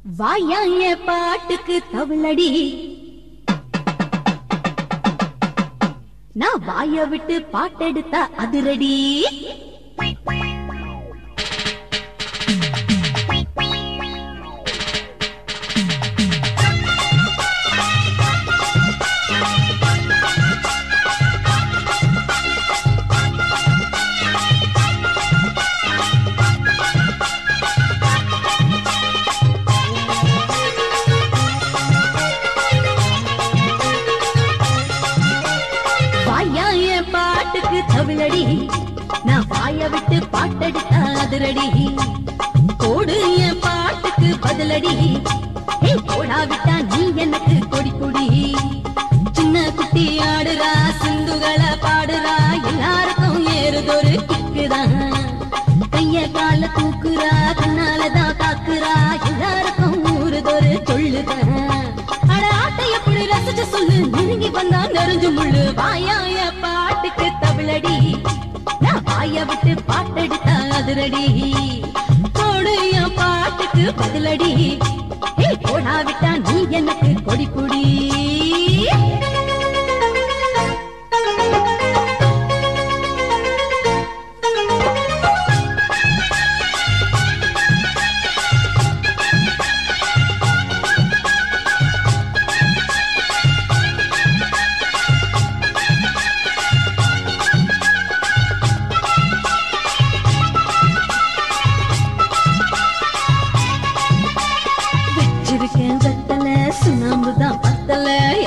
வாயா என் பாட்டுக்கு தவளடி நான் வாய விட்டு பாட்டெடுத்தா அதிரடி வாயா என் பாட்டுக்கு தவிழடி நான் வாய விட்டு பாட்டெடுத்தா அதிரடி கோடு என் பாட்டுக்கு பதிலடி ஏ போடா விட்டா நீ எனக்கு கொடி கொடி சின்ன குட்டி ஆடுறா சிந்துகளை பாடுறா எல்லாருக்கும் ஏறுதொரு கிக்குதான் கைய கால தூக்குறா கண்ணாலதான் தாக்குறா எல்லாருக்கும் ஊறுதொரு சொல்லுதான் அட ஆட்டை எப்படி ரசிச்சு சொல்லு நெருங்கி வந்தா நெருஞ்சு முள்ளு வாயாய பாட்டுக்கு தவிழடி நான் வாய விட்டு பாட்டெடுத்தா அதிரடி போடு என் பாட்டுக்கு பதிலடி ஏய் போடா விட்டா நீ எனக்கு கொடி புடி வச்சிருக்கேன் வெத்தல சுண்ணாம்புதான் பத்தல